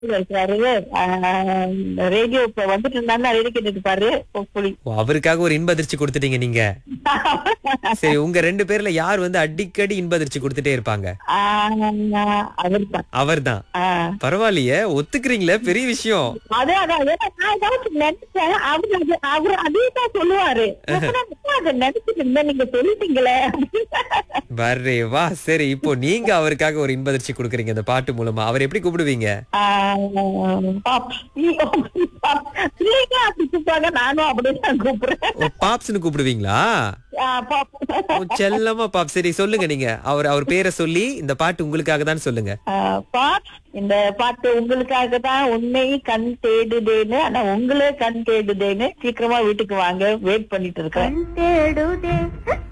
இருக்கிறாரு ரேடியோ இப்ப வந்துட்டு இருந்தாலும் ரேடியோ கேட்டுட்டு இருப்பாரு hopefully. ஓ, அவருக்காக ஒரு இன்ப அதிர்ச்சி கொடுத்துட்டீங்க நீங்க சரி உங்க ரெண்டு பேர்ல யார் வந்து அடிக்கடி இன்ப அதிர்ச்சி கொடுத்துட்டே இருப்பாங்க ஆஹ் அவர்தான் அவர்தான் ஆஹ் பரவாயில்லையே ஒத்துக்கிறீங்களே பெரிய விஷயம் அதான் அதான் ஏன்னா நான் ஏதாச்சும் நினைச்சேன் அவரு அது அவரு அதே தான் சொல்லுவாரு அப்புறம் நான் அதை நினைச்சிட்டு இருந்தேன் நீங்க சொல்லிட்டீங்களே வரே வா சரி இப்போ நீங்க அவருக்காக ஒரு இன்ப அதிர்ச்சி கொடுக்குறீங்க இந்த பாட்டு மூலமா அவர் எப்படி கூப்பிடுவீங்க ஆஹ் பாப். ஐயோ, பாப். நீங்க அப்படி கூப்பிட்டாங்க நானும் அப்படிதான் கூப்பிடுறேன் ஓ பாப்ஸ்னு கூப்பிடுவீங்களா ஆஹ் பாப். ஓ செல்லமா பாப் சரி சொல்லுங்க நீங்க அவர் அவர் பேரை சொல்லி இந்த பாட்டு உங்களுக்காக தான் சொல்லுங்க ஆஹ் பாப் இந்த பாட்டு உங்களுக்காக தான் உண்மை கண் தேடுதேன்னு ஆனா உங்களே கண் தேடுதேன்னு சீக்கிரமா வீட்டுக்கு வாங்க வெயிட் பண்ணிட்டு இருக்கேன் கண் தேடுதே